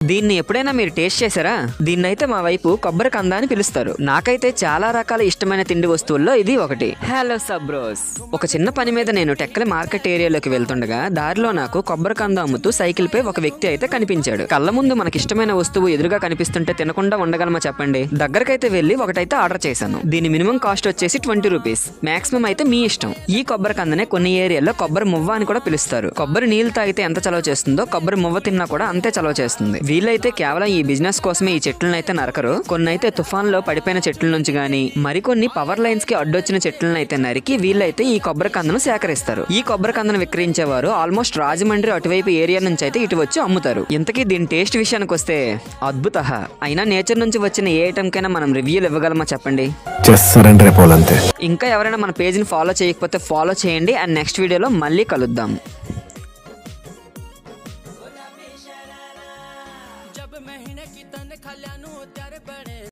దీన్ని ఎప్పుడైనా మీరు టేస్ట్ చేశారా దీన్ని అయితే మా వైపు కొబ్బరి కంద అని పిలుస్తారు నాకైతే చాలా రకాల ఇష్టమైన తిండి వస్తువుల్లో ఇది ఒకటి హలో సబ్రోస్ ఒక చిన్న పని మీద నేను టెక్కలి మార్కెట్ ఏరియాలోకి వెళ్తుండగా దారిలో నాకు కొబ్బరి కంద అమ్ముతూ సైకిల్ పై ఒక వ్యక్తి అయితే కనిపించాడు కళ్ళ ముందు మనకి ఇష్టమైన వస్తువు ఎదురుగా కనిపిస్తుంటే తినకుండా ఉండగలమా చెప్పండి దగ్గరకైతే వెళ్ళి ఒకటైతే ఆర్డర్ చేశాను దీని మినిమం కాస్ట్ వచ్చేసి ట్వంటీ రూపీస్ మాక్సిమం అయితే మీ ఇష్టం ఈ కొబ్బరి కందనే కొన్ని ఏరియాల్లో కొబ్బరి మువ్వ అని కూడా పిలుస్తారు కొబ్బరి నీళ్లు తాగితే ఎంత చలవ చేస్తుందో కొబ్బరి మువ్వ తిన్నా కూడా అంతే చలవ చేస్తుంది వీళ్ళైతే కేవలం ఈ బిజినెస్ కోసమే ఈ చెట్లను అయితే నరకరు కొన్ని అయితే తుఫాన్ లో పడిపోయిన చెట్ల నుంచి గానీ మరికొన్ని పవర్ లైన్స్ కి అడ్డొచ్చిన చెట్లను అయితే నరికి వీళ్ళైతే ఈ కొబ్బరి కందను సేకరిస్తారు ఈ కొబ్బరి కందను విక్రయించేవారు ఆల్మోస్ట్ రాజమండ్రి అటువైపు ఏరియా నుంచి అయితే ఇటు వచ్చి అమ్ముతారు ఇంతకీ దీని టేస్ట్ విషయానికి వస్తే అద్భుత అయినా నేచర్ నుంచి వచ్చిన ఏ ఐటమ్ కైనా మనం రివ్యూలు ఇవ్వగలమా చెప్పండి జస్ట్ సరెండర్ అయిపోవాలంతే ఇంకా ఎవరైనా మన పేజ్ని ఫాలో చేయకపోతే ఫాలో చేయండి అండ్ నెక్స్ట్ వీడియోలో మళ్ళీ కలుద్దాం ਜਬ ਮਹੀਨੇ ਕੀ ਤਨ ਖਾਲਿਆਂ ਨੂੰ ਤਿਆਰ ਬਣੇ